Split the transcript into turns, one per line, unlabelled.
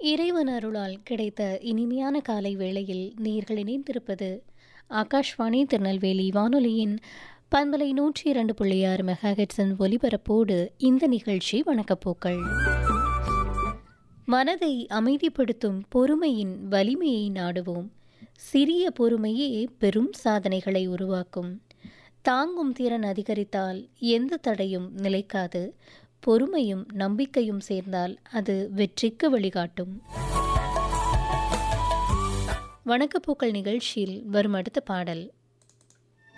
இறைவன் அருளால் கிடைத்த இனிமையான காலை வேளையில் நீர்கள் இணைந்திருப்பது ஆகாஷ்வாணி திருநெல்வேலி வானொலியின் பண்பலை நூற்றி இரண்டு புள்ளி ஆறு மெகாஹெட்ஸின் ஒலிபரப்போடு இந்த நிகழ்ச்சி வணக்கப்போக்கள் மனதை அமைதிப்படுத்தும் பொறுமையின் வலிமையை நாடுவோம் சிறிய பொறுமையே பெரும் சாதனைகளை உருவாக்கும் தாங்கும் திறன் அதிகரித்தால் எந்த தடையும் நிலைக்காது பொறுமையும் நம்பிக்கையும் சேர்ந்தால் அது வெற்றிக்கு வழிகாட்டும் வணக்கப்போக்கள் நிகழ்ச்சியில் வரும் அடுத்த பாடல்